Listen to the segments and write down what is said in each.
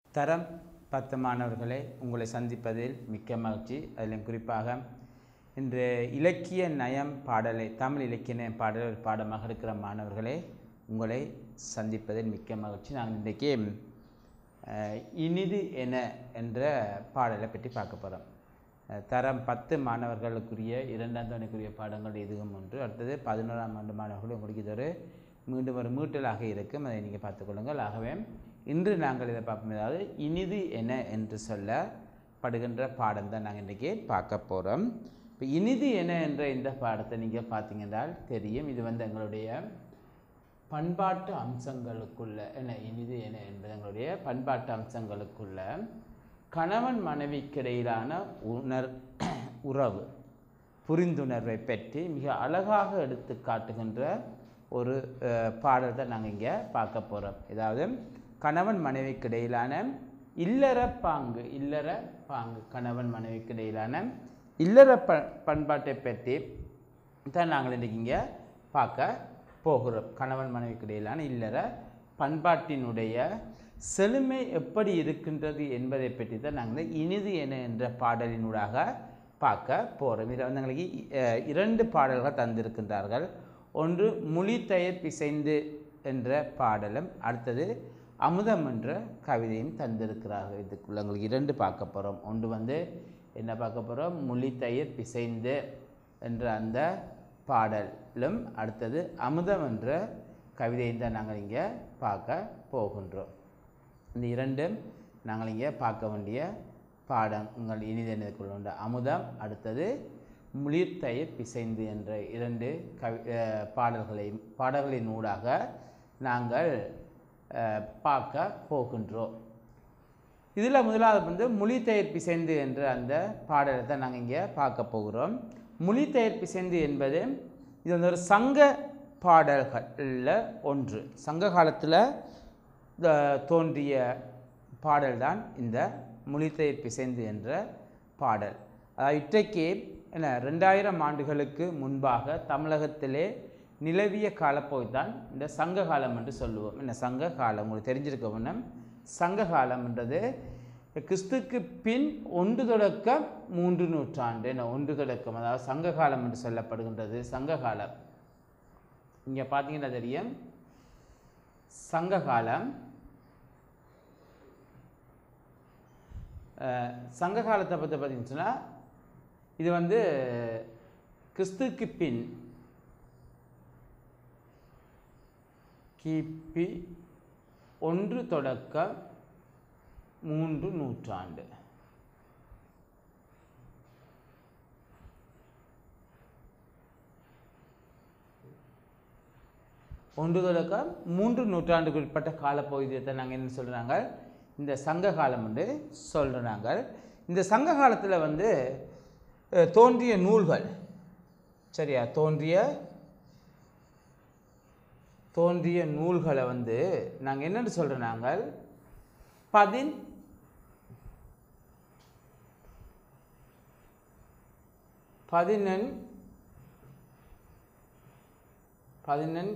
தரம் பத்து மாணவர்களை உங்களை சந்திப்பதில் மிக்க மகிழ்ச்சி அதிலும் குறிப்பாக இன்று இலக்கிய நயம் பாடலை தமிழ் இலக்கிய நயம் பாடல் ஒரு பாடமாக இருக்கிற மாணவர்களே உங்களை சந்திப்பதில் மிக்க மகிழ்ச்சி நான் இன்றைக்கு அஹ், இனிது என என்ற பாடலை பற்றி பார்க்க போகிறோம் தரம் பத்து மாணவர்களுக்குரிய இரண்டாம் தவணைக்குரிய பாடங்கள் இதுவும் ஒன்று அடுத்தது பதினோராம் ஆண்டு மாணவர்கள் உங்களுக்கு இது ஒரு மீண்டும் ஒரு மீட்டலாக இருக்கும் அதை நீங்கள் பார்த்துக்கொள்ளுங்கள் ஆகவே இன்று நாங்கள் இதை பார்க்கும் அதாவது இனிது என என்று சொல்லப்படுகின்ற பாடம் தான் நாங்கள் இன்றைக்கி பார்க்க போகிறோம் இப்போ இனிது என என்ற இந்த பாடத்தை நீங்கள் பார்த்தீங்கன்றால் தெரியும் இது வந்து எங்களுடைய பண்பாட்டு அம்சங்களுக்குள்ள என்ன இனிது என என்பது எங்களுடைய பண்பாட்டு அம்சங்களுக்குள்ள கணவன் மனைவிக்கிடையிலான உணர் உறவு புரிந்துணர்வை பற்றி மிக அழகாக எடுத்து காட்டுகின்ற ஒரு அஹ், பாடல் தான் நாங்கள் இங்கே பார்க்க போகிறோம் அதாவது கணவன் மனைவிக்கு இடையிலான இல்லற பாங்கு இல்லற பாங்கு கணவன் மனைவிக்கு இடையிலான இல்லற ப பண்பாட்டை பற்றி தான் நாங்கள் இன்றைக்கி இங்கே பார்க்க போகிறோம் கணவன் மனைவிக்கு இடையிலான இல்லற பண்பாட்டினுடைய செழுமை எப்படி இருக்கின்றது என்பதை பற்றி தான் நாங்கள் இனிது என என்ற பாடலினூடாக பார்க்க போகிறோம் இதில் வந்து எங்களுக்கு அஹ், இரண்டு பாடல்கள் தந்திருக்கின்றார்கள் ஒன்று மொழித்தயர் பிசைந்து என்ற பாடலும் அடுத்தது அமுதம் என்ற கவிதையும் தந்திருக்கிறார்கள் இதுக்குள்ள எங்களுக்கு இரண்டு பார்க்க போகிறோம் ஒன்று வந்து என்ன பார்க்க போகிறோம் மொழித்தயர் பிசைந்து என்ற அந்த பாடலும் அடுத்தது அமுதம் என்ற கவிதையும் தான் நாங்கள் இங்கே பார்க்க போகின்றோம் இந்த இரண்டும் நாங்கள் இங்கே பார்க்க வேண்டிய பாடங்கள் இனிதெனக்குள்ள உண்டு அமுதம் அடுத்தது முளிர்த்தயிர் பிசைந்து என்ற இரண்டு கவி அஹ் பாடல்களை பாடல்களின் ஊடாக நாங்கள் அஹ், பார்க்க போகின்றோம் இதில் முதலாவது வந்து மொழித்தயிர் பிசைந்து என்ற அந்த பாடலை தான் நாங்கள் இங்கே பார்க்க போகிறோம் மொழித்தயிர் பிசைந்து என்பது இது வந்து ஒரு சங்க பாடல்களில் ஒன்று சங்க காலத்தில் தோன்றிய பாடல்தான் இந்த மொழித்தயிர் பிசைந்து என்ற பாடல் அதாவது இன்றைக்கு என்ன ரெண்டாயிரம் ஆண்டுகளுக்கு முன்பாக தமிழகத்திலே நிலவிய காலப்போய் தான் இந்த சங்க காலம் என்று சொல்லுவோம் என்ன சங்க காலம் உங்களுக்கு தெரிஞ்சிருக்க முன்னம் சங்க காலம்ன்றது கிறிஸ்துக்கு பின் ஒன்று தொடக்கம் மூன்று நூற்றாண்டு என்ன ஒன்று தொடக்கம் அதாவது சங்க காலம் என்று சொல்லப்படுகின்றது சங்க காலம் இங்கே பார்த்தீங்கன்னா தெரியும் சங்க காலம் அஹ், சங்க காலத்தை பற்றி பார்த்தீங்கன்னு சொன்னால் இது வந்து கிறிஸ்துக்கு பின் கிபி ஒன்று தொடக்கம் மூன்று நூற்றாண்டு ஒன்று தொடக்கம் மூன்று நூற்றாண்டுக்கு உட்பட்ட காலப்பகுதியை நாங்கள் என்ன சொல்கிறாங்க இந்த சங்க காலம் என்று சொல்கிறாங்க இந்த சங்க காலத்தில் வந்து அஹ், தோன்றிய நூல்கள் சரியா தோன்றிய தோன்றிய நூல்களை வந்து நாங்கள் என்னென்னு சொல்கிறோம் நாங்கள் பதின் பதினெண் பதினெண்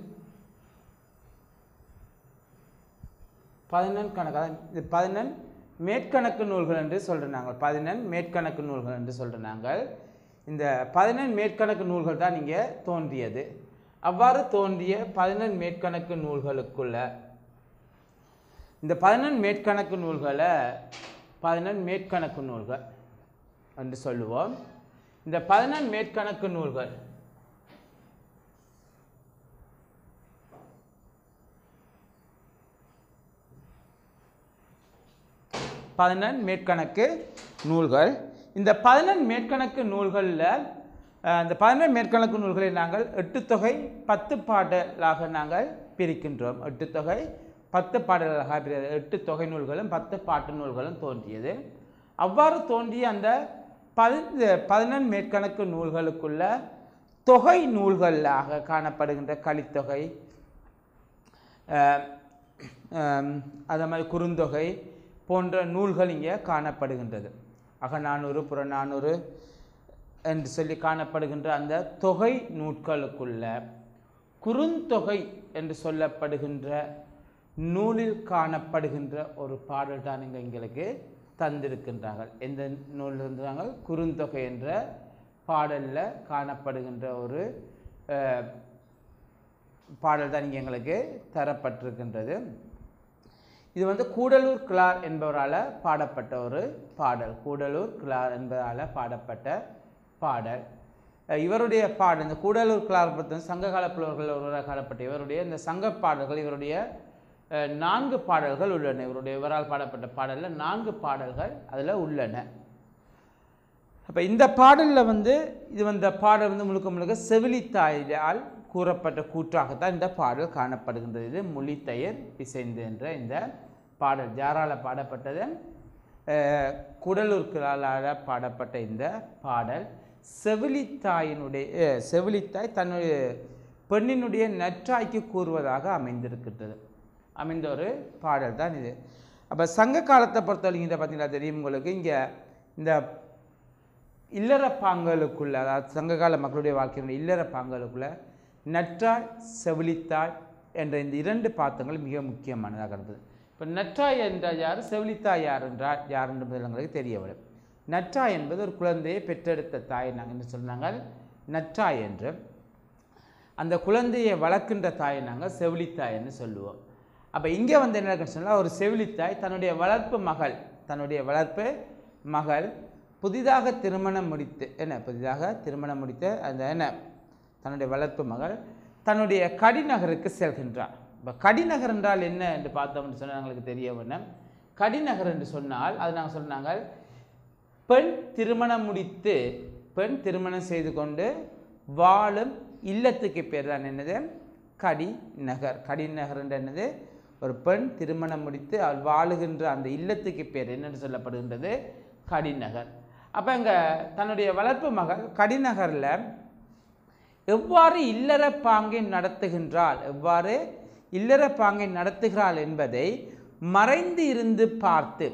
பதினெண் கணக்கு அதாவது இது பதினெண் மேற்கணக்கு நூல்கள் என்று சொல்கிறோம் நாங்கள் பதினெண் மேற்கணக்கு நூல்கள் என்று சொல்கிறோம் நாங்கள் இந்த பதினெண் மேற்கணக்கு நூல்கள் தான் இங்கே தோன்றியது அவ்வாறு தோன்றிய பதினெண் மேற்கணக்கு நூல்களுக்குள்ள இந்த பதினெண் மேற்கணக்கு நூல்களை பதினெண் மேற்கணக்கு நூல்கள் என்று சொல்லுவோம் இந்த பதினெண் மேற்கணக்கு நூல்கள் பதினெண் மேற்கணக்கு நூல்கள் இந்த பதினெண் மேற்கணக்கு நூல்களில் இந்த பதினெண் மேற்கணக்கு நூல்களை நாங்கள் எட்டு தொகை பத்து பாடலாக நாங்கள் பிரிக்கின்றோம் எட்டு தொகை பத்து பாடல்களாக பிரி எட்டு தொகை நூல்களும் பத்து பாட்டு நூல்களும் தோன்றியது அவ்வாறு தோன்றிய அந்த பதி பதினெண் மேற்கணக்கு நூல்களுக்குள்ள தொகை நூல்களாக காணப்படுகின்ற கலித்தொகை அஹ், அஹ், அதே மாதிரி குறுந்தொகை போன்ற நூல்கள் இங்கே காணப்படுகின்றது அகநானூறு புறநானூறு என்று சொல்லி காணப்படுகின்ற அந்த தொகை நூட்களுக்குள்ள குறுந்தொகை என்று சொல்லப்படுகின்ற நூலில் காணப்படுகின்ற ஒரு பாடல் தான் இங்கே எங்களுக்கு தந்திருக்கின்றார்கள் எந்த நூலில் இருந்தாங்க குறுந்தொகை என்ற பாடலில் காணப்படுகின்ற ஒரு அஹ், பாடல் தான் இங்கே எங்களுக்கு தரப்பட்டிருக்கின்றது இது வந்து கூடலூர் கிளார் என்பவரால் பாடப்பட்ட ஒரு பாடல் கூடலூர் கிளார் என்பதால் பாடப்பட்ட பாடல் அஹ் இவருடைய பாடல் இந்த கூடலூர் கிளார் பொறுத்த சங்ககால புலவர்கள் ஒருவராக காணப்பட்ட இவருடைய இந்த சங்க பாடல்கள் இவருடைய அஹ், நான்கு பாடல்கள் உள்ளன இவருடைய இவரால் பாடப்பட்ட பாடலில் நான்கு பாடல்கள் அதில் உள்ளன அப்போ இந்த பாடலில் வந்து இது இந்த பாடல் வந்து முழுக்க முழுக்க செவிலித்தாயால் கூறப்பட்ட கூற்றாகத்தான் இந்த பாடல் காணப்படுகின்றது இது மொழித்தயர் பிசைந்து என்ற இந்த பாடல் யாரால் பாடப்பட்டது அஹ், குடலூர் கிளாலால் பாடப்பட்ட இந்த பாடல் செவிலித்தாயினுடைய அஹ், செவிலித்தாய் தன்னுடைய பெண்ணினுடைய நற்றாய்க்கு கூறுவதாக அமைந்திருக்கின்றது அமைந்த ஒரு பாடல் தான் இது அப்போ சங்க காலத்தை பொறுத்தவரைக்கும் இதை பார்த்தீங்கன்னா தெரியும் உங்களுக்கு இங்கே இந்த இல்லற பாங்களுக்குள்ள அதாவது சங்ககால மக்களுடைய வாழ்க்கையினுடைய இல்லற பாங்களுக்குள்ள நற்றாய் செவிலித்தாய் என்ற இந்த இரண்டு பாத்தங்கள் மிக முக்கியமானதாக இருந்தது இப்போ நற்றாய் என்றால் யார் செவிலித்தாய் யார் என்றால் யார் என்பது எங்களுக்கு தெரிய வரும் நற்றாய் என்பது ஒரு குழந்தையை பெற்றெடுத்த தாய் நாங்கள் என்ன சொன்னாங்க நற்றாய் என்று அந்த குழந்தையை வளர்க்கின்ற தாயை நாங்கள் செவிலித்தாய் என்று சொல்லுவோம் அப்போ இங்கே வந்து என்ன இருக்குன்னு சொன்னால் ஒரு செவிலித்தாய் தன்னுடைய வளர்ப்பு மகள் தன்னுடைய வளர்ப்பு மகள் புதிதாக திருமணம் முடித்து என்ன புதிதாக திருமணம் முடித்த அந்த என்ன தன்னுடைய வளர்ப்பு மகள் தன்னுடைய கடிநகருக்கு செல்கின்றார் இப்போ கடிநகர் என்றால் என்ன என்று பார்த்தோம்னு சொன்னால் எங்களுக்கு தெரிய வேணும் கடிநகர் என்று சொன்னால் அது நாங்கள் சொன்னாங்க பெண் திருமணம் முடித்து பெண் திருமணம் செய்து கொண்டு வாழும் இல்லத்துக்கு பேர் தான் என்னது கடி நகர் கடி நகர் என்ற என்னது ஒரு பெண் திருமணம் முடித்து அவள் வாழுகின்ற அந்த இல்லத்துக்கு பேர் என்னென்னு சொல்லப்படுகின்றது கடிநகர் அப்போ இங்கே தன்னுடைய வளர்ப்பு மகள் கடிநகரில் எவ்வாறு இல்லற பாங்கை நடத்துகின்றாள் எவ்வாறு இல்லற பாங்கை நடத்துகிறாள் என்பதை மறைந்து இருந்து பார்த்து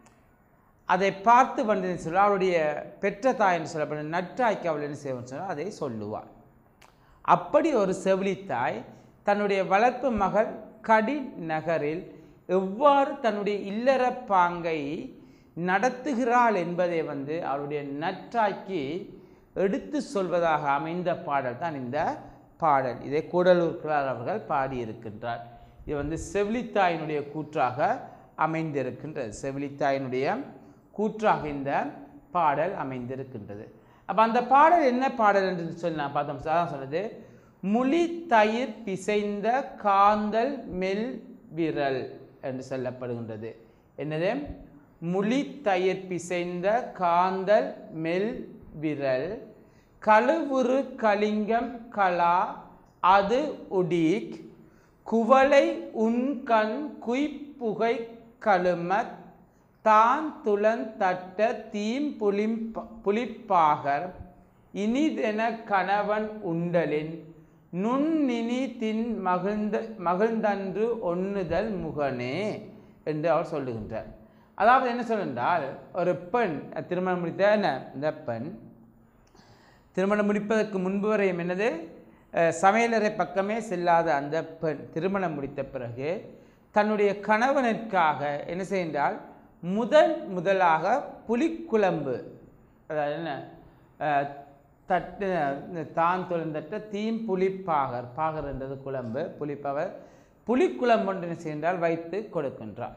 அதை பார்த்து வந்து சொல்ல அவளுடைய பெற்ற தாய் என்று சொல்லப்படும் நற்றாய்க்கு அவள் என்ன செய்வான்னு சொன்னால் அதை சொல்லுவாள் அப்படி ஒரு செவிலித்தாய் தன்னுடைய வளர்ப்பு மகள் கடி நகரில் எவ்வாறு தன்னுடைய இல்லற பாங்கை நடத்துகிறாள் என்பதை வந்து அவளுடைய நற்றாய்க்கு எடுத்து சொல்வதாக அமைந்த பாடல் தான் இந்த பாடல் இதை கூடலூர் கிழார் அவர்கள் பாடியிருக்கின்றார் இது வந்து செவிலித்தாயினுடைய கூற்றாக அமைந்திருக்கின்றது செவிலித்தாயினுடைய கூற்றாக இந்த பாடல் அமைந்திருக்கின்றது அப்போ அந்த பாடல் என்ன பாடல் என்று சொல்லி நான் பார்த்தோம் அதான் சொன்னது முளி தயிர் பிசைந்த காந்தல் மெல் விரல் என்று சொல்லப்படுகின்றது என்னது முளி தயிர் பிசைந்த காந்தல் மெல் விரல் கழுவுறு கலிங்கம் கலா அது உடீக் குவளை உண்கண் குய்ப்புகை கழுமத் தான் துளன் தட்ட தீம் புலிம் புலிப்பாகர் இனிதென கணவன் உண்டலின் நுண்ணினி தின் மகிழ்ந்த மகிழ்ந்தன்று ஒண்ணுதல் முகனே என்று அவர் சொல்லுகின்றார் அதாவது என்ன சொல்லுன்றால் ஒரு பெண் திருமணம் முடித்த என்ன இந்த பெண் திருமணம் முடிப்பதற்கு முன்பு வரையும் என்னது அஹ், சமையலறை பக்கமே செல்லாத அந்த பெண் திருமணம் முடித்த பிறகு தன்னுடைய கணவனுக்காக என்ன செய்கின்றால் முதல் முதலாக புலிக்குழம்பு அதாவது என்ன அஹ், தட்டு இந்த தான் தொழுந்தட்ட தீம் புலிப்பாகர் பாகர் என்றது குழம்பு புலிப்பவர் புலிக்குழம்பு ஒன்று என்ன செய்கின்றால் வைத்து கொடுக்கின்றார்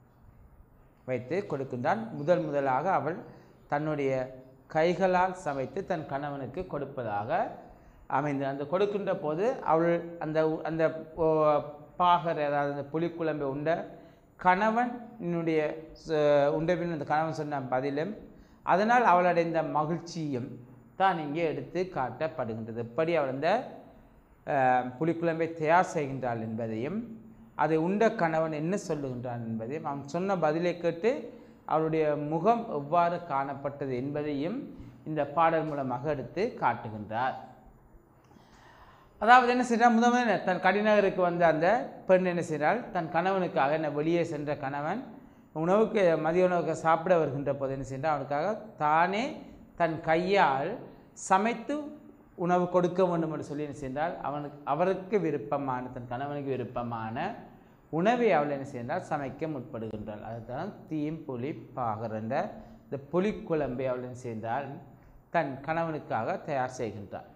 வைத்து கொடுக்கின்றான் முதல் முதலாக அவள் தன்னுடைய கைகளால் சமைத்து தன் கணவனுக்கு கொடுப்பதாக அமைந்து அந்த கொடுக்கின்ற போது அவள் அந்த அந்த ஓ, பாகர் அதாவது அந்த புலிக்குழம்பை உண்ட கணவன் என்னுடைய உண்டபின் அந்த கணவன் சொன்ன பதிலும் அதனால் அவள் அடைந்த மகிழ்ச்சியும் தான் இங்கே எடுத்து காட்டப்படுகின்றது எப்படி அவள் அந்த அஹ், புலிக்குழம்பை தயார் செய்கின்றாள் என்பதையும் அதை உண்ட கணவன் என்ன சொல்லுகின்றான் என்பதையும் அவன் சொன்ன பதிலை கேட்டு அவளுடைய முகம் எவ்வாறு காணப்பட்டது என்பதையும் இந்த பாடல் மூலமாக எடுத்து காட்டுகின்றார் அதாவது என்ன செய்கிறார் முதல்ல தன் கடிநகருக்கு வந்த அந்த பெண் என்ன செய்கிறாள் தன் கணவனுக்காக என்ன வெளியே சென்ற கணவன் உணவுக்கு மதிய உணவுக்கு சாப்பிட வருகின்ற போது என்ன செய்கிறார் அவனுக்காக தானே தன் கையால் சமைத்து உணவு கொடுக்க வேண்டும் என்று சொல்லி என்ன செய்தால் அவனுக்கு அவருக்கு விருப்பமான தன் கணவனுக்கு விருப்பமான உணவை அவள் என்ன செய்தால் சமைக்க முற்படுகின்றாள் அதுதான் தீம் புலி பாகர் என்ற இந்த புலிக்குழம்பை அவள் என்ன செய்தால் தன் கணவனுக்காக தயார் செய்கின்றாள்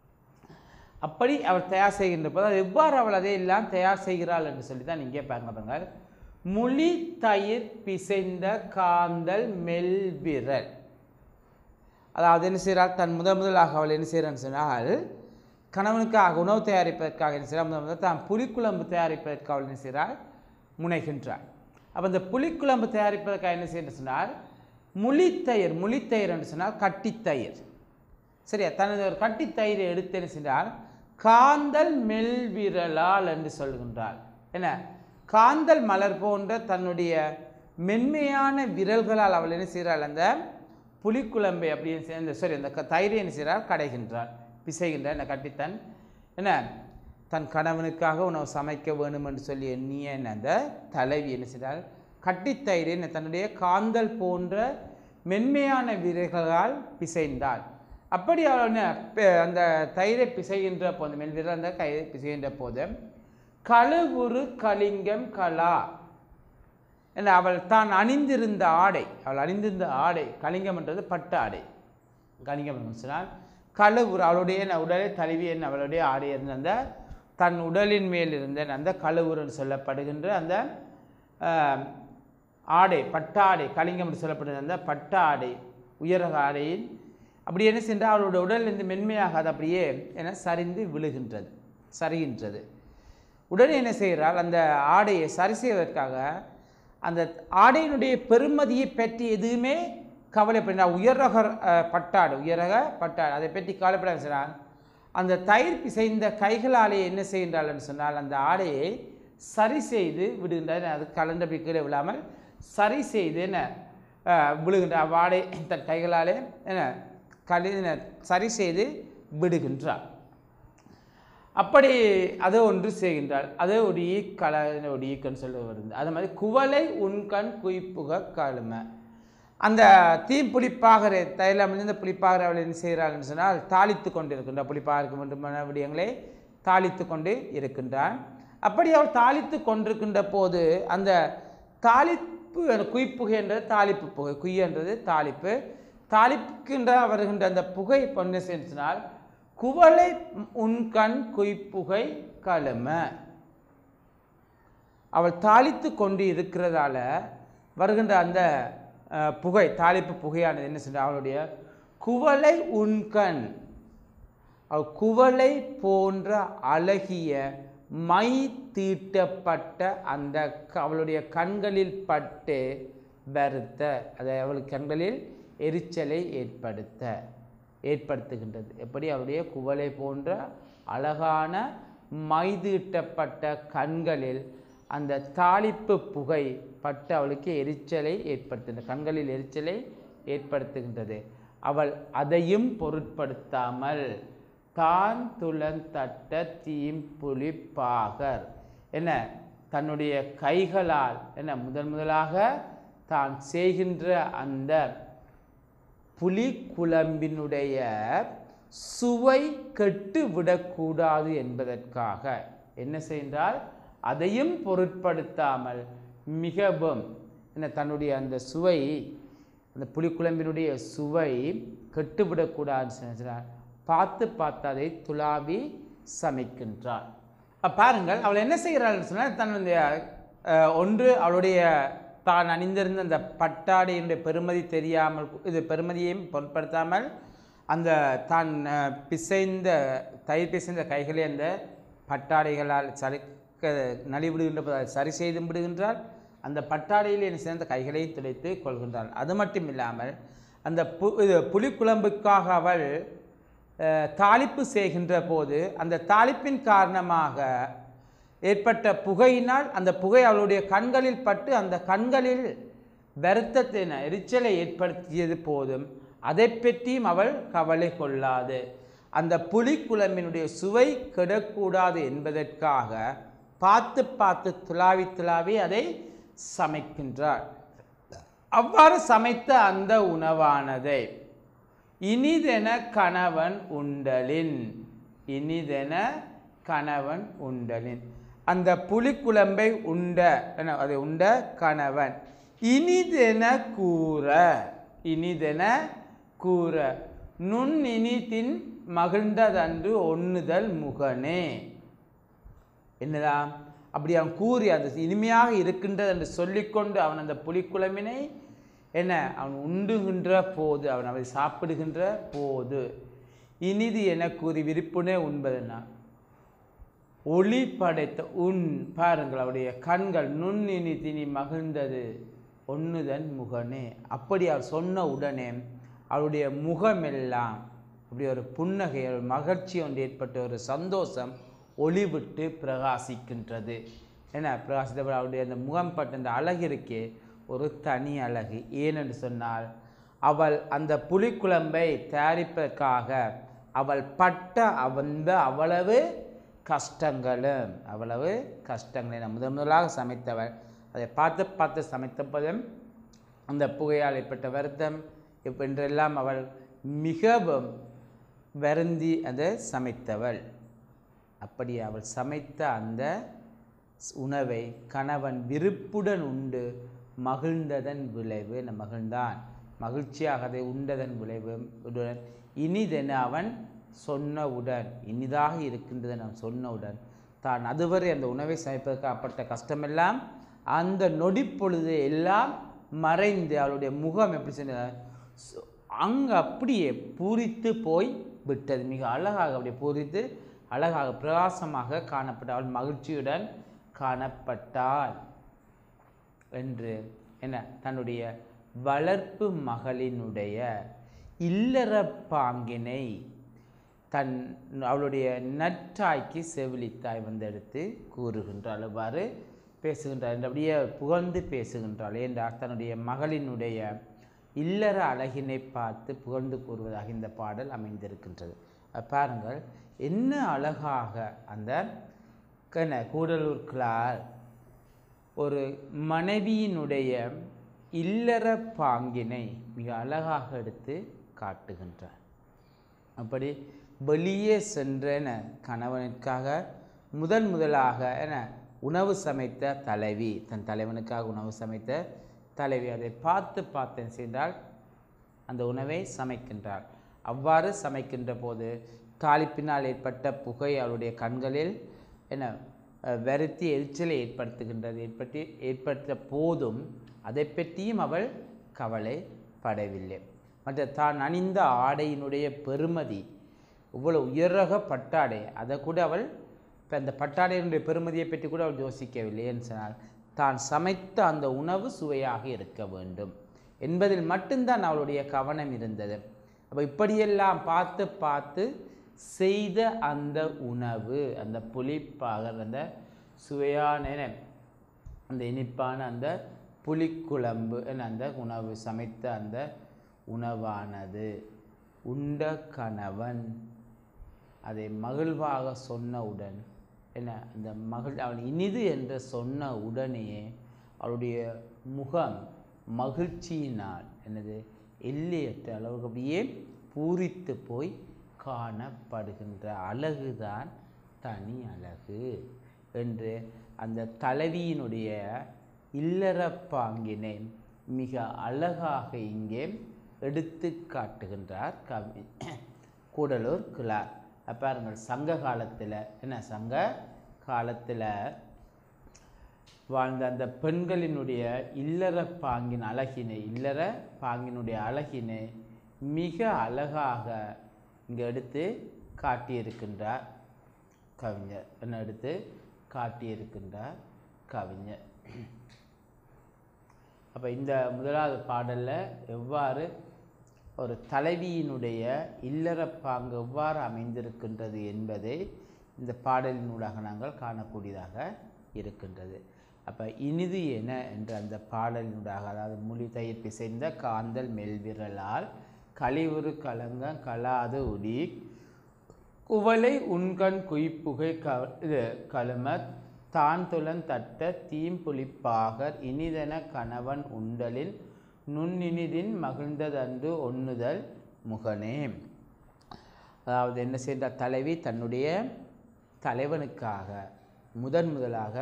அப்படி அவள் தயார் செய்கின்ற போது அது எவ்வாறு அவள் அதை எல்லாம் தயார் செய்கிறாள் என்று சொல்லி தான் இங்கே பாருங்க பாருங்கள் முளி தயிர் பிசைந்த காந்தல் மெல்விரல் அதாவது என்ன செய்கிறாள் தன் முதல் முதலாக அவள் என்ன செய்கிறான்னு சொன்னால் கணவனுக்காக உணவு தயாரிப்பதற்காக என்ன செய்கிறாள் முதல் முதல் தான் புளிக்குழம்பு தயாரிப்பதற்காக அவள் என்ன செய்கிறாள் முனைகின்றாள் அப்போ இந்த புளிக்குழம்பு தயாரிப்பதற்காக என்ன செய்யணும் சொன்னால் முளித்தயிர் முளித்தயிர் என்று சொன்னால் கட்டித்தயிர் சரியா தனது ஒரு கட்டித்தயிரை எடுத்து என்ன செய்தால் காந்தல் மெல்விரலால் என்று சொல்கின்றாள் என்ன காந்தல் மலர் போன்ற தன்னுடைய மென்மையான விரல்களால் அவள் என்ன செய்கிறாள் அந்த புலிக்குழம்பை அப்படின்னு செய்~ அந்த சாரி அந்த க- தயிரை என்ன செய்கிறாள் கடைகின்றாள் பிசைகின்ற அந்த கட்டித்தன் என்ன தன் கணவனுக்காக உணவு சமைக்க வேணும் என்று சொல்லி எண்ணிய அந்த தலைவி என்ன செய்தால் கட்டித்தயிரை என்ன தன்னுடைய காந்தல் போன்ற மென்மையான விரல்களால் பிசைந்தாள் அப்படி அவள் என்ன ப- அந்த தயிரை பிசைகின்ற போது மென் விரல் அந்த கை பிசைகின்ற போது கழுவுரு கலிங்கம் கலா என்ன அவள் தான் அணிந்திருந்த ஆடை அவள் அணிந்திருந்த ஆடை கலிங்கம் என்றது பட்டு ஆடை கலிங்கம் என்று சொன்னால் கழுவுரு அவளுடைய ந- உடலை தழுவி என்ன அவளுடைய ஆடை இருந்த அந்த தன் உடலின் மேல் இருந்த அந்த கழுவுருன்னு சொல்லப்படுகின்ற அந்த ஆஹ், ஆடை பட்டாடை கலிங்கம் என்று சொல்லப்படுகிற அந்த பட்டாடை உயரக ஆடையில் அப்படி என்ன சென்றால் அவளுடைய உடலிலிருந்து மென்மையாக அது அப்படியே என சரிந்து விழுகின்றது சரிகின்றது உடனே என்ன செய்கிறாள் அந்த ஆடையை சரி செய்வதற்காக அந்த ஆடையினுடைய பெருமதியை பற்றி எதுவுமே கவலைப்பட உயரக அஹ், பட்டாடு உயரக பட்டாடு அதை பற்றி கவலைப்பட சொன்னால் அந்த தயிர் பிசைந்த கைகளாலே என்ன செய்கின்றாள் என்று சொன்னால் அந்த ஆடையை சரி செய்து விடுகின்றார் அது கலந்து அப்படி கீழே விழாமல் சரி செய்து என்ன அஹ், விழுகின்ற ஆடை தன் கைகளாலே என்ன கலி என்ன, சரி செய்து விடுகின்றார் அப்படி அதை ஒன்று செய்கின்றாள் அது ஒரு ஈக்கல ஒரு ஈக்கன்னு சொல்ல வருது அது மாதிரி குவளை உண்கண் குய்ப்புக கழுமை அந்த தீப்புளிப்பாகரை தைலம் இந்த புளிப்பாகரை அவள் என்ன செய்கிறாள்னு சொன்னால் தாளித்து கொண்டு இருக்கின்ற புளிப்பாகருக்கு வேண்டுமான விடயங்களை தாளித்து கொண்டு இருக்கின்றான் அப்படி அவள் தாளித்து கொண்டிருக்கின்ற போது அந்த தாளிப்பு குய்ப்புகை என்றது தாளிப்பு புகை குய் என்றது தாளிப்பு தாளிப்புக்கின்ற வருகின்ற அந்த புகை பொண்ணு சொன்னால் குவளை உண்கண் குய்ப்புகை கழும அவள் தாளித்து கொண்டு இருக்கிறதால வருகின்ற அந்த அஹ், புகை தாளிப்பு புகையானது என்ன சென்ற அவளுடைய குவளை உண்கண் அவள் குவளை போன்ற அழகிய மை தீட்டப்பட்ட அந்த க- அவளுடைய கண்களில் பட்டு வருத்த அதை அவள் கண்களில் எரிச்சலை ஏற்படுத்த ஏற்படுத்துகின்றது எப்படி அவளுடைய குவளை போன்ற அழகான மை தீட்டப்பட்ட கண்களில் அந்த தாளிப்பு புகை பட்டு அவளுக்கு எரிச்சலை ஏற்படுத்துகின்ற கண்களில் எரிச்சலை ஏற்படுத்துகின்றது அவள் அதையும் பொருட்படுத்தாமல் தான் துளந்தட்ட தீம்புலி பாகர் என்ன தன்னுடைய கைகளால் என்ன முதன் முதலாக தான் செய்கின்ற அந்த புலி குழம்பினுடைய சுவை கெட்டு விடக்கூடாது என்பதற்காக என்ன செய்தால் அதையும் பொருட்படுத்தாமல் மிகவும் என்ன தன்னுடைய அந்த சுவை அந்த புலிக்குழம்பினுடைய சுவை கெட்டுவிடக்கூடாதுன்னு சொன்னார் பார்த்து பார்த்து அதை துளாவி சமைக்கின்றார் அப்ப பாருங்கள் அவள் என்ன செய்கிறாள்னு சொன்னால் தன்னுடைய அஹ், ஒன்று அவளுடைய தான் அணிந்திருந்த அந்த பட்டாடையினுடைய பெருமதி தெரியாமல் இது பெருமதியையும் பொருட்படுத்தாமல் அந்த தான் அஹ், பிசைந்த தயிர் பிசைந்த கைகளை அந்த பட்டாடைகளால் சரி நலிவிடுகின்ற போது அதை சரி செய்து விடுகின்றாள் அந்த பட்டாடையில் என்ன சேர்ந்த கைகளை துடைத்து கொள்கின்றாள் அது மட்டும் இல்லாமல் அந்த பு இது புலிக்குழம்புக்காக அவள் அஹ், தாளிப்பு செய்கின்ற போது அந்த தாளிப்பின் காரணமாக ஏற்பட்ட புகையினால் அந்த புகை அவளுடைய கண்களில் பட்டு அந்த கண்களில் வருத்தத்தை ந- எரிச்சலை ஏற்படுத்தியது போதும் அதை பற்றியும் அவள் கவலை கொள்ளாது அந்த புலிக்குழம்பினுடைய சுவை கெடக்கூடாது என்பதற்காக பார்த்து பார்த்து துளாவி துளாவி அதை சமைக்கின்றாள் அவ்வாறு சமைத்த அந்த உணவானதை இனிதென கணவன் உண்டலின் இனிதென கணவன் உண்டலின் அந்த புலிக்குழம்பை உண்ட என்ன, அதை உண்ட கணவன் இனிதென கூற இனிதென கூற நுண் இனிதின் மகிழ்ந்ததன்று ஒண்ணுதல் முகனே என்னதான் அப்படி அவன் கூறி அந்த இனிமையாக இருக்கின்றது என்று சொல்லிக்கொண்டு அவன் அந்த புலிக்குழம்பினை என்ன அவன் உண்டுகின்ற போது அவன் அதை சாப்பிடுகின்ற போது இனிது என கூறி விருப்புனே உண்பதுன்னா ஒளி படைத்த உன் பாருங்கள் அவருடைய கண்கள் நுண்ணினி திணி மகிழ்ந்தது ஒண்ணுதன் முகனே அப்படி அவர் சொன்ன உடனே அவருடைய முகமெல்லாம் அப்படி ஒரு புன்னகை ஒரு மகிழ்ச்சி ஒன்று ஏற்பட்ட ஒரு சந்தோஷம் ஒளிவிட்டு பிரகாசிக்கின்றது என்ன பிரகாசித்தவர் அவருடைய அந்த முகம் பட்ட அந்த அழகு இருக்கே ஒரு தனி அழகு ஏனென்று சொன்னால் அவள் அந்த புலிக்குழம்பை தயாரிப்பதற்காக அவள் பட்ட அந்த அவ்வளவு கஷ்டங்களும் அவ்வளவு கஷ்டங்களை நான் முதன் முதலாக சமைத்தவள் அதை பார்த்து பார்த்து சமைத்த போதும் அந்த புகையால் ஏற்பட்ட வருத்தம் என்றெல்லாம் அவள் மிகவும் வருந்தி அதை சமைத்தவள் அப்படி அவள் சமைத்த அந்த ஸ்- உணவை கணவன் விருப்புடன் உண்டு மகிழ்ந்ததன் விளைவு என்ன மகிழ்ந்தான் மகிழ்ச்சியாக அதை உண்டதன் விளைவு உடன் இனிதென அவன் சொன்னவுடன் இனிதாக இருக்கின்றது அவன் சொன்னவுடன் தான் அதுவரை அந்த உணவை சமைப்பதற்கு அப்பட்ட கஷ்டமெல்லாம் அந்த நொடிப்பொழுது எல்லாம் மறைந்து அவளுடைய முகம் எப்படி சொன்ன அங்கே அப்படியே பூரித்து போய் விட்டது மிக அழகாக அப்படியே பூரித்து அழகாக பிரகாசமாக காணப்பட்ட அவள் மகிழ்ச்சியுடன் காணப்பட்டாள் என்று என்ன தன்னுடைய வளர்ப்பு மகளினுடைய இல்லற பாங்கினை தன் அவளுடைய நற்றாய்க்கு செவிலித்தாய் வந்தெடுத்து கூறுகின்றாள் அவ்வாறு பேசுகின்றாள் என்று அப்படியே புகழ்ந்து பேசுகின்றாள் என்றால் தன்னுடைய மகளினுடைய இல்லற அழகினை பார்த்து புகழ்ந்து கூறுவதாக இந்த பாடல் அமைந்திருக்கின்றது அஹ் பாருங்கள் என்ன அழகாக அந்த கன கூடலூர் கிளார் ஒரு மனைவியினுடைய இல்லற பாங்கினை மிக அழகாக எடுத்து காட்டுகின்றார் அப்படி வெளியே சென்றன கணவனுக்காக முதன் முதலாக என உணவு சமைத்த தலைவி தன் தலைவனுக்காக உணவு சமைத்த தலைவி அதை பார்த்து பார்த்தேன் சென்றால் அந்த உணவை சமைக்கின்றாள் அவ்வாறு சமைக்கின்ற போது தாளிப்பினால் ஏற்பட்ட புகை அவளுடைய கண்களில் என்ன அஹ், வருத்தி எரிச்சலை ஏற்படுத்துகின்றது ஏற்பட்டு ஏற்பட்ட போதும் அதை பற்றியும் அவள் கவலைப்படவில்லை மற்ற தான் அணிந்த ஆடையினுடைய பெருமதி இவ்வளவு உயரக பட்டாடை அதை கூட அவள் இப்போ அந்த பட்டாடையினுடைய பெருமதியை பற்றி கூட அவள் யோசிக்கவில்லை என்று சொன்னால் தான் சமைத்த அந்த உணவு சுவையாக இருக்க வேண்டும் என்பதில் மட்டும்தான் அவளுடைய கவனம் இருந்தது அப்போ இப்படியெல்லாம் பார்த்து பார்த்து செய்த அந்த உணவு அந்த புளிப்பாக அந்த சுவையான என்ன, அந்த இனிப்பான அந்த புளிக்குழம்பு என்ன, அந்த உணவு சமைத்த அந்த உணவானது உண்ட கணவன் அதை மகிழ்வாக சொன்னவுடன் என்ன அந்த மகிழ் அவன் இனிது என்று சொன்ன உடனேயே அவளுடைய முகம் மகிழ்ச்சியினால் என்னது எல்லையற்ற அளவுக்கு அப்படியே பூரித்து போய் காணப்படுகின்ற அழகுதான் தனி அழகு என்று அந்த தலைவியினுடைய இல்லற பாங்கினை மிக அழகாக இங்கே எடுத்து காட்டுகின்றார் கவி கூடலூர் கிளார் அப்ப பாருங்கள் சங்க காலத்தில் என்ன சங்க காலத்தில் வாழ்ந்த அந்த பெண்களினுடைய இல்லற பாங்கின் அழகினை இல்லற பாங்கினுடைய அழகினை மிக அழகாக இங்கே எடுத்து காட்டியிருக்கின்றார் கவிஞர் என்ன எடுத்து காட்டியிருக்கின்றார் கவிஞர் அப்போ இந்த முதலாவது பாடலில் எவ்வாறு ஒரு தலைவியினுடைய இல்லற பாங்கு எவ்வாறு அமைந்திருக்கின்றது என்பதை இந்த பாடலினூடாக நாங்கள் காணக்கூடியதாக இருக்கின்றது அப்போ இனிது என என்ற அந்த பாடலினூடாக அதாவது மொழி தயிர் பிசைந்த காந்தல் மெல்விரலால் கழிவுறு கலங்க கலாது உடி குவளை உண்கண் குய்ப்புகை க இது கழுமத் தான் துளன் தட்ட தீம்புளிப்பாகர் இனிதென கணவன் உண்டலின் நுண்ணினிதின் மகிழ்ந்ததன்று ஒண்ணுதல் முகனே அதாவது என்ன செய்த தலைவி தன்னுடைய தலைவனுக்காக முதன் முதலாக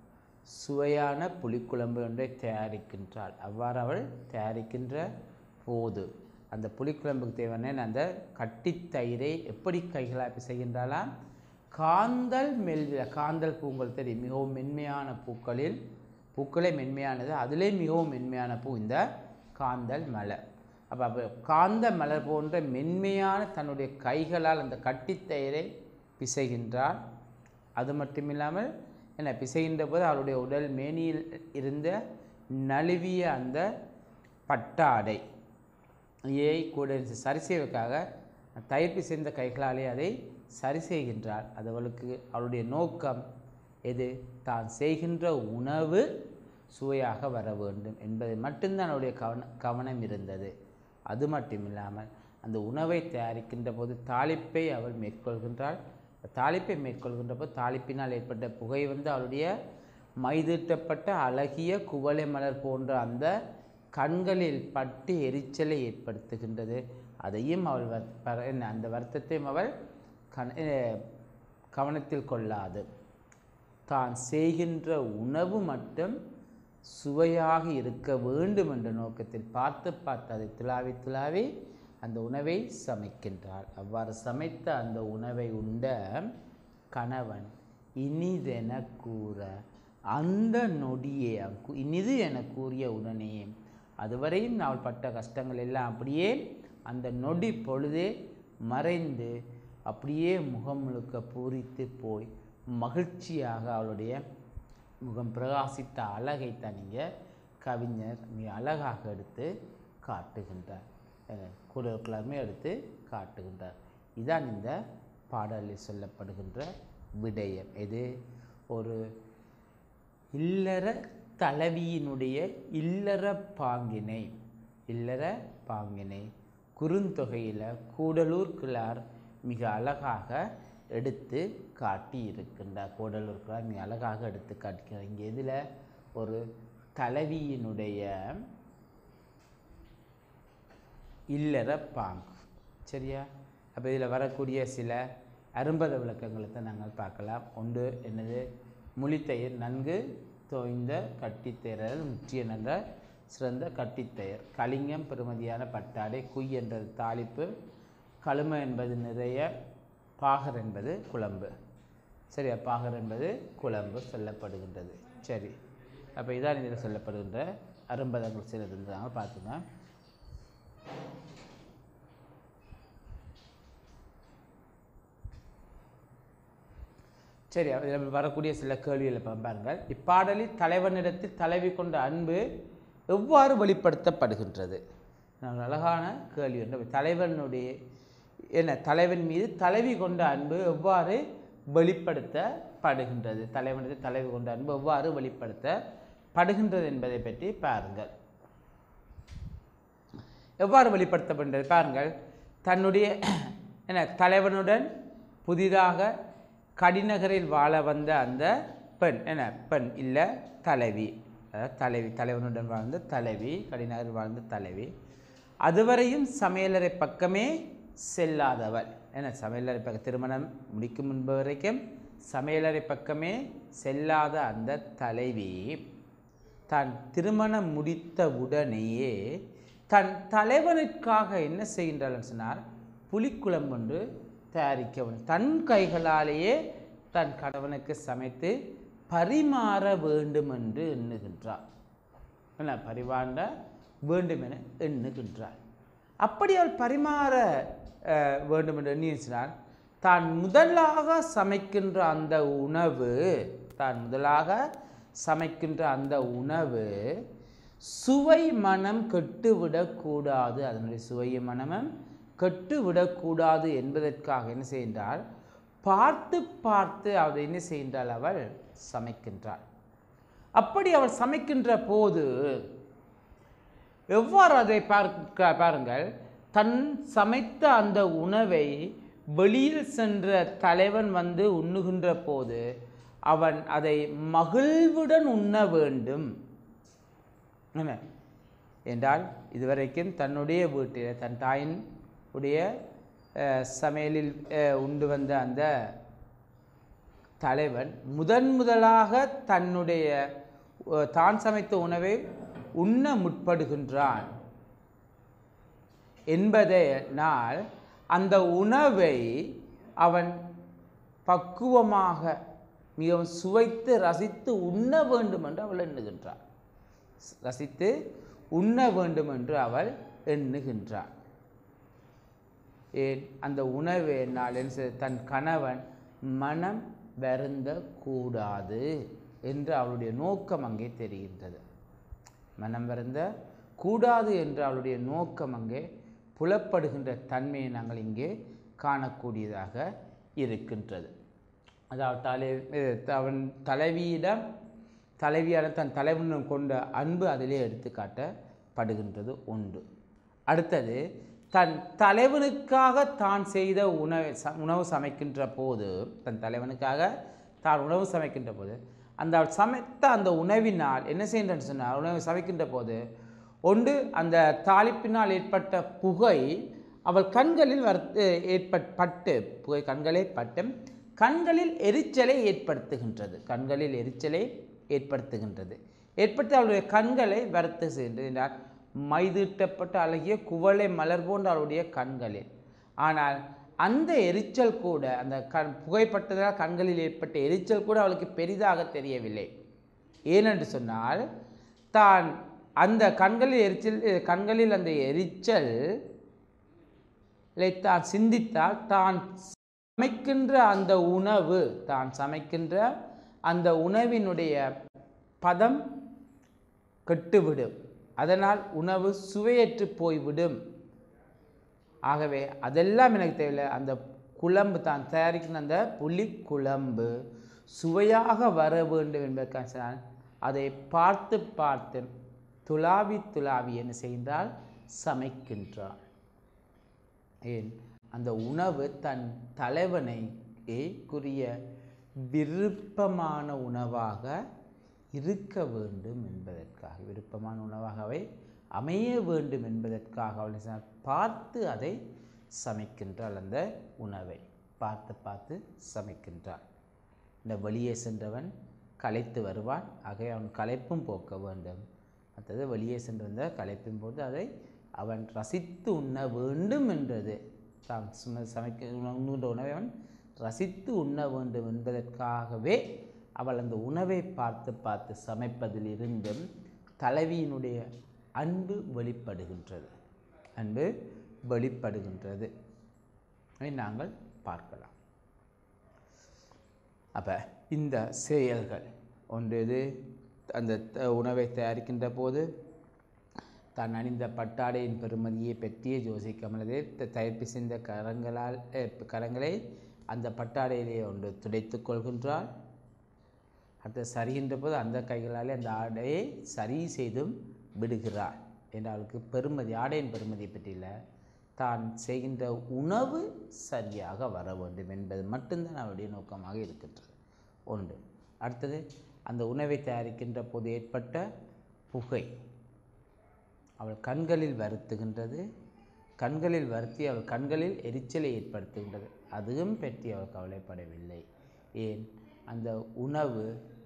சுவையான புளிக்குழம்பு ஒன்றை தயாரிக்கின்றாள் அவ்வாறு அவள் தயாரிக்கின்ற போது அந்த புளிக்குழம்புக்கு தேவையான அந்த கட்டித்தயிரை எப்படி கைகளால் பிசைகின்றாலாம் காந்தல் மெல்வில காந்தல் பூங்கள் தெரியும் மிகவும் மென்மையான பூக்களில் பூக்களே மென்மையானது அதிலே மிகவும் மென்மையான பூ இந்த காந்தல் மலர் அப்போ அப்போ காந்த மலர் போன்ற மென்மையான தன்னுடைய கைகளால் அந்த கட்டித்தயிரை பிசைகின்றாள் அது மட்டுமில்லாமல் என்ன பிசைகின்ற போது அவருடைய உடல் மேனியில் இருந்த நழுவிய அந்த பட்டாடை ஏய் கூட சரி செய்வதற்காக தயிர் பிசைந்த கைகளாலே அதை சரி செய்கின்றாள் அது அவளுக்கு அவளுடைய நோக்கம் எது தான் செய்கின்ற உணவு சுவையாக வர வேண்டும் என்பதை மட்டும்தான் அவளுடைய கவன கவனம் இருந்தது அது மட்டும் இல்லாமல் அந்த உணவை தயாரிக்கின்ற போது தாளிப்பை அவள் மேற்கொள்கின்றாள் தாளிப்பை மேற்கொள்கின்ற போது தாளிப்பினால் ஏற்பட்ட புகை வந்து அவளுடைய மைதீட்டப்பட்ட அழகிய குவளை மலர் போன்ற அந்த கண்களில் பட்டு எரிச்சலை ஏற்படுத்துகின்றது அதையும் அவள் வர் பர- என்ன, அந்த வருத்தத்தையும் அவள் கண் அஹ் கவனத்தில் கொள்ளாது தான் செய்கின்ற உணவு மட்டும் சுவையாக இருக்க வேண்டும் என்ற நோக்கத்தில் பார்த்து பார்த்து அதை துளாவி துளாவி அந்த உணவை சமைக்கின்றாள் அவ்வாறு சமைத்த அந்த உணவை உண்ட கணவன் இனிதென கூற அந்த நொடியே அங்கு இனிது என கூறிய உடனே அதுவரையும் அவள் பட்ட கஷ்டங்கள் எல்லாம் அப்படியே அந்த நொடி பொழுதே மறைந்து அப்படியே முகம் முழுக்க பூரித்து போய் மகிழ்ச்சியாக அவளுடைய முகம் பிரகாசித்த அழகை தனிங்க கவிஞர் மிக அழகாக எடுத்து காட்டுகின்றார் அஹ் கூடலுக்குள்ளாமே எடுத்து காட்டுகின்றார் இதான் இந்த பாடலில் சொல்லப்படுகின்ற விடயம் இது ஒரு இல்லற தலைவியினுடைய இல்லற பாங்கினை இல்லற பாங்கினை குறுந்தொகையில் கூடலூர் கிளார் மிக அழகாக எடுத்து காட்டி இருக்கின்றார் கூடலூர் கிளார் மிக அழகாக எடுத்து காட்டுகிறார் இங்கே இதில் ஒரு தலைவியினுடைய இல்லற பாங்கு சரியா அப்போ இதில் வரக்கூடிய சில அரும்பத விளக்கங்களை தான் நாங்கள் பார்க்கலாம் ஒன்று என்னது முளித்தயிர் நன்கு தோய்ந்த கட்டித்தேரல் முற்றிய நல்ல சிறந்த கட்டித்தயிர் கலிங்கம் பெறுமதியான பட்டாடை குய் என்றது தாளிப்பு கழும என்பது நிறைய பாகர் என்பது குழம்பு சரியா பாகர் என்பது குழம்பு சொல்லப்படுகின்றது சரி அப்போ இதான் இதில் சொல்லப்படுகின்ற அரும்பதங்கள் சிலது இருந்தாங்க பார்த்துங்க சரி அதில் வரக்கூடிய சில கேள்விகளை பா- பாருங்கள் இப்பாடலில் தலைவனிடத்தில் தலைவி கொண்ட அன்பு எவ்வாறு வெளிப்படுத்தப்படுகின்றது நான் அழகான கேள்வி ஒன்று தலைவனுடைய என்ன தலைவன் மீது தலைவி கொண்ட அன்பு எவ்வாறு வெளிப்படுத்தப்படுகின்றது தலைவனிடத்தில் தலைவி கொண்ட அன்பு எவ்வாறு வெளிப்படுத்தப்படுகின்றது என்பதை பற்றி பாருங்கள் எவ்வாறு வெளிப்படுத்தப்படுகிறது பாருங்கள் தன்னுடைய என்ன தலைவனுடன் புதிதாக கடிநகரில் வாழ வந்த அந்த பெண் என்ன பெண் இல்லை தலைவி அதாவது தலைவி தலைவனுடன் வாழ்ந்த தலைவி கடிநகரில் வாழ்ந்த தலைவி அதுவரையும் சமையலறை பக்கமே செல்லாதவள் என்ன சமையலறை பக்க திருமணம் முடிக்கும் முன்பு வரைக்கும் சமையலறை பக்கமே செல்லாத அந்த தலைவி தான் திருமணம் முடித்த உடனேயே தன் தலைவனுக்காக என்ன செய்கின்றாள்னு சொன்னால் புலிக்குழம்பு ஒன்று தயாரிக்க வேண்டும். தன் கைகளாலேயே தன் கணவனுக்கு சமைத்து பரிமாற வேண்டும் என்று எண்ணுகின்றார் என்ன பரிமாற வேண்டும் என எண்ணுகின்றார் அப்படி அவள் பரிமாற அஹ், வேண்டும் என்று எண்ணினால் தான் முதலாக சமைக்கின்ற அந்த உணவு தான் முதலாக சமைக்கின்ற அந்த உணவு சுவை மனம் கெட்டுவிடக்கூடாது அதனுடைய சுவை மனமும் கெட்டுவிடக்கூடாது என்பதற்காக என்ன செய்கின்றாள் பார்த்து பார்த்து அவள் என்ன செய்கின்றாள் அவள் சமைக்கின்றாள் அப்படி அவள் சமைக்கின்ற போது எவ்வாறு அதை பார்க்க பாருங்கள் தன் சமைத்த அந்த உணவை வெளியில் சென்ற தலைவன் வந்து உண்ணுகின்ற போது அவன் அதை மகிழ்வுடன் உண்ண வேண்டும் என்ன என்றால் இதுவரைக்கும் தன்னுடைய வீட்டில் தன் தாயின் உடைய அஹ், சமையலில் அஹ், உண்டு வந்த அந்த தலைவன் முதன் முதலாக தன்னுடைய அஹ், தான் சமைத்த உணவை உண்ண முற்படுகின்றான் என்பதனால் அந்த உணவை அவன் பக்குவமாக மிகவும் சுவைத்து ரசித்து உண்ண வேண்டும் என்று அவள் எண்ணுகின்றாள் ரசித்து உண்ண வேண்டும் என்று அவள் எண்ணுகின்றாள் ஏன் அந்த உணவு என்னால் என்ன செய்ய- தன் கணவன் மனம் வருந்த கூடாது என்று அவளுடைய நோக்கம் அங்கே தெரிகின்றது மனம் வருந்த கூடாது என்று அவளுடைய நோக்கம் அங்கே புலப்படுகின்ற தன்மையை நாங்கள் இங்கே காணக்கூடியதாக இருக்கின்றது அதாவது தலை அஹ் அவன் தலைவியிடம் தலைவியான தன் தலைவனிடம் கொண்ட அன்பு அதிலே எடுத்து காட்டப்படுகின்றது உண்டு அடுத்தது தன் தலைவனுக்காக தான் செய்த உணவை ச உணவு சமைக்கின்ற போது தன் தலைவனுக்காக தான் உணவு சமைக்கின்ற போது அந்த அவள் சமைத்த அந்த உணவினால் என்ன செய்கின்றன்னு சொன்னால் உணவு சமைக்கின்ற போது ஒன்று அந்த தாளிப்பினால் ஏற்பட்ட புகை அவள் கண்களில் வர் ஏற்பட் பட்டு புகை கண்களில் பட்டு கண்களில் எரிச்சலை ஏற்படுத்துகின்றது கண்களில் எரிச்சலை ஏற்படுத்துகின்றது ஏற்படுத்தி அவளுடைய கண்களை வருத்த செய்கின்றது என்றால் மைதீட்டப்பட்ட அழகிய குவளை மலர் போன்ற அவளுடைய கண்களில் ஆனால் அந்த எரிச்சல் கூட அந்த கண் புகைப்பட்டதால் கண்களில் ஏற்பட்ட எரிச்சல் கூட அவளுக்கு பெரிதாக தெரியவில்லை ஏனென்று சொன்னால் தான் அந்த கண்களில் எரிச்சல் கண்களில் அந்த எரிச்சல் தான் சிந்தித்தால் தான் சமைக்கின்ற அந்த உணவு தான் சமைக்கின்ற அந்த உணவினுடைய பதம் கெட்டுவிடும் அதனால் உணவு சுவையற்று போய்விடும் ஆகவே அதெல்லாம் எனக்கு தேவையில்லை அந்த குழம்பு தான் தயாரிக்கிற அந்த புளி குழம்பு சுவையாக வர வேண்டும் என்பதற்காக சொன்னால் அதை பார்த்து பார்த்து துளாவி துளாவி என்ன செய்கின்றால் சமைக்கின்றாள் ஏன் அந்த உணவு தன் தலைவனை குறிய விருப்பமான உணவாக இருக்க வேண்டும் என்பதற்காக விருப்பமான உணவாகவே அமைய வேண்டும் என்பதற்காக அவள் என்ன செய்தாள்? பார்த்து அதை சமைக்கின்றாள் அந்த உணவை பார்த்து பார்த்து சமைக்கின்றாள் இந்த வெளியே சென்றவன் களைத்து வருவான் ஆகவே அவன் களைப்பும் போக்க வேண்டும் அடுத்தது வெளியே சென்று வந்த களைப்பின் போது அதை அவன் ரசித்து உண்ண வேண்டும் என்றது தான் சும சமைக்க உண்ணுகின்ற உணவை அவன் ரசித்து உண்ண வேண்டும் என்பதற்காகவே அவள் அந்த உணவை பார்த்து பார்த்து சமைப்பதில் இருந்தும் தலைவியினுடைய அன்பு வெளிப்படுகின்றது அன்பு வெளிப்படுகின்றது அதை நாங்கள் பார்க்கலாம் அப்போ இந்த செயல்கள் ஒன்று இது அந்த த- உணவை தயாரிக்கின்ற போது தான் அணிந்த பட்டாடையின் பெருமதியை பற்றிய யோசிக்காமலதே தயாரிப்பு செய்த கரங்களால் அஹ், கரங்களை அந்த பட்டாடையிலே ஒன்று துடைத்துக் கொள்கின்றாள் அடுத்து சரிகின்ற போது அந்த கைகளாலே அந்த ஆடையை சரி செய்தும் விடுகிறாள் என்று அவளுக்கு பெருமதி ஆடையின் பெருமதியை பற்றி இல்லை தான் செய்கின்ற உணவு சரியாக வர வேண்டும் என்பது மட்டும்தான் அவளுடைய நோக்கமாக இருக்கின்றது ஒன்று அடுத்தது அந்த உணவை தயாரிக்கின்ற போது ஏற்பட்ட புகை அவள் கண்களில் வருத்துகின்றது கண்களில் வருத்தி அவள் கண்களில் எரிச்சலை ஏற்படுத்துகின்றது அதுவும் பற்றி அவள் கவலைப்படவில்லை ஏன் அந்த உணவு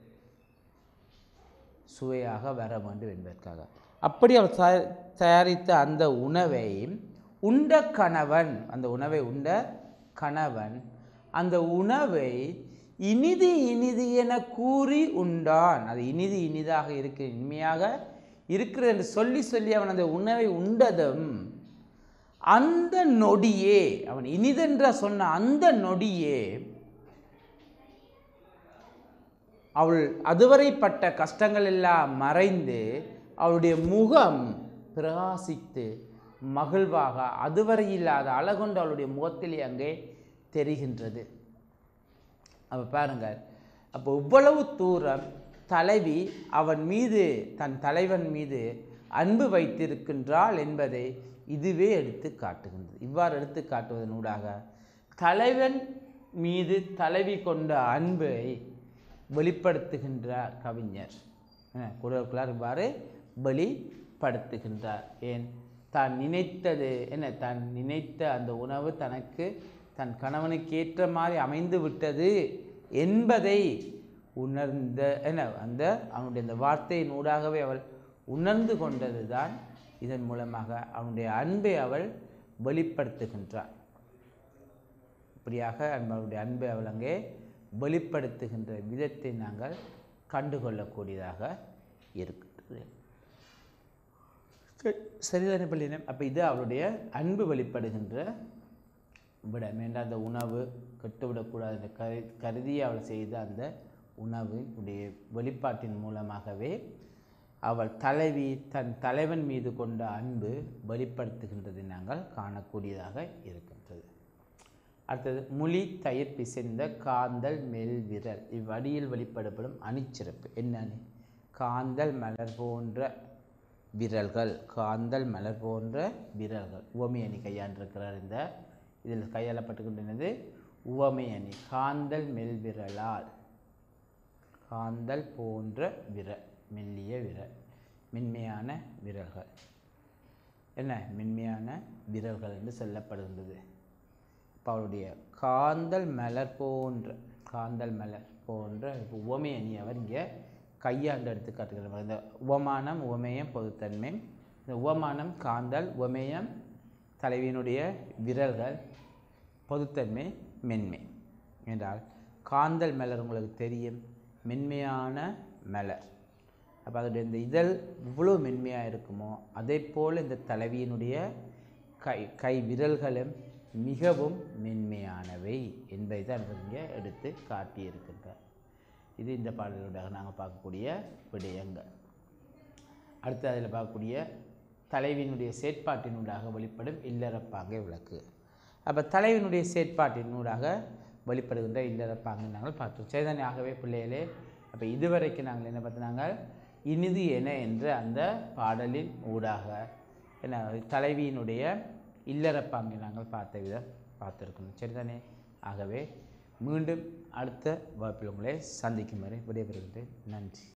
சுவையாக வர வேண்டும் என்பதற்காக அப்படி அவள் தயா- தயாரித்த அந்த உணவை உண்ட கணவன் அந்த உணவை உண்ட கணவன் அந்த உணவை இனிது இனிது என கூறி உண்டான் அது இனிது இனிதாக இருக்கு இனிமையாக இருக்கிறது என்று சொல்லி சொல்லி அவன் அந்த உணவை உண்டதும் அந்த நொடியே அவன் இனிதென்ற சொன்ன அந்த நொடியே அவள் அதுவரைப்பட்ட கஷ்டங்கள் எல்லாம் மறைந்து அவளுடைய முகம் பிரகாசித்து மகிழ்வாக அதுவரை இல்லாத அழகொண்டு அவளுடைய முகத்திலே அங்கே தெரிகின்றது அப்போ பாருங்கள் அப்போ இவ்வளவு தூரம் தலைவி அவன் மீது தன் தலைவன் மீது அன்பு வைத்திருக்கின்றாள் என்பதை இதுவே எடுத்து காட்டுகின்றது இவ்வாறு எடுத்து காட்டுவதனூடாக தலைவன் மீது தலைவி கொண்ட அன்பை வெளிப்படுத்துகின்றார் கவிஞர் குரல்குள்ளார் இவ்வாறு வெளிப்படுத்துகின்றார் ஏன் தான் நினைத்தது என்ன தான் நினைத்த அந்த உணவு தனக்கு தன் கணவனுக்கு ஏற்ற மாதிரி அமைந்து விட்டது என்பதை உணர்ந்த என்ன அந்த அவனுடைய அந்த வார்த்தையின் ஊடாகவே அவள் உணர்ந்து கொண்டது தான் இதன் மூலமாக அவனுடைய அன்பை அவள் வெளிப்படுத்துகின்றாள் இப்படியாக அவளுடைய அன்பை அவள் அங்கே வெளிப்படுத்துகின்ற விதத்தை நாங்கள் கண்டுகொள்ளக்கூடியதாக இருக்கின்றது சரி, சரிதானே பள்ளினம் அப்போ இது அவளுடைய அன்பு வெளிப்படுகின்ற விடம் என்ற அந்த உணவு கெட்டுவிடக்கூடாது என்ற கரு கருதி அவள் செய்த அந்த உணவின் உடைய வெளிப்பாட்டின் மூலமாகவே அவள் தலைவி தன் தலைவன் மீது கொண்ட அன்பு வெளிப்படுத்துகின்றதை நாங்கள் காணக்கூடியதாக இருக்கின்றது அடுத்தது முழி தயிர் பிசைந்த காந்தல் மெல் விரல் இவ்வடியில் வெளிப்படப்படும் அணிச்சிறப்பு என்னன்னு காந்தல் மலர் போன்ற விரல்கள் காந்தல் மலர் போன்ற விரல்கள் உவமை அணி கையாண்டிருக்கிறார் இந்த இதில் கையாளப்பட்டுக்கின்றது உவமை அணி காந்தல் மெல் விரலால் காந்தல் போன்ற விரல் மெல்லிய விரல் மென்மையான விரல்கள் என்ன மென்மையான விரல்கள் என்று சொல்லப்படுகின்றது இப்போ அவருடைய காந்தல் மலர் போன்ற காந்தல் மலர் போன்ற இப்போ உவமை அணி அவர் இங்கே கையாண்டு எடுத்து காட்டுகிறார் இந்த உவமானம் உவமேயம் பொதுத்தன்மை இந்த உவமானம் காந்தல் உவமேயம் தலைவியினுடைய விரல்கள் பொதுத்தன்மை மென்மை என்றால் காந்தல் மலர் உங்களுக்கு தெரியும் மென்மையான மலர் அப்போ அதோடைய இந்த இதழ் இவ்வளோ மென்மையாக இருக்குமோ அதே போல் இந்த தலைவியினுடைய கை கை விரல்களும் மிகவும் மென்மையானவை என்பதை தான் இவர் இங்கே எடுத்து காட்டியிருக்கின்றார் இது இந்த பாடலோடாக நாங்கள் பார்க்கக்கூடிய விடயங்கள் அடுத்து அதில் பார்க்கக்கூடிய தலைவியினுடைய செயற்பாட்டினூடாக வெளிப்படும் இல்லறப்பாங்கை விளக்கு அப்போ தலைவியினுடைய செயற்பாட்டினூடாக வெளிப்படுகின்ற இல்லறப்பாங்கை நாங்கள் பார்த்தோம் சேதனை ஆகவே பிள்ளைகளே அப்போ இதுவரைக்கும் நாங்கள் என்ன பார்த்தோம் இனிது என என்ற அந்த பாடலின் ஊடாக என்ன தலைவியினுடைய இல்லறப்பாங்கை நாங்கள் பார்த்த விதம் பார்த்துருக்கணும் சரிதானே ஆகவே மீண்டும் அடுத்த வகுப்பில் உங்களை சந்திக்கும் வரை விடைபெறுகின்றேன் நன்றி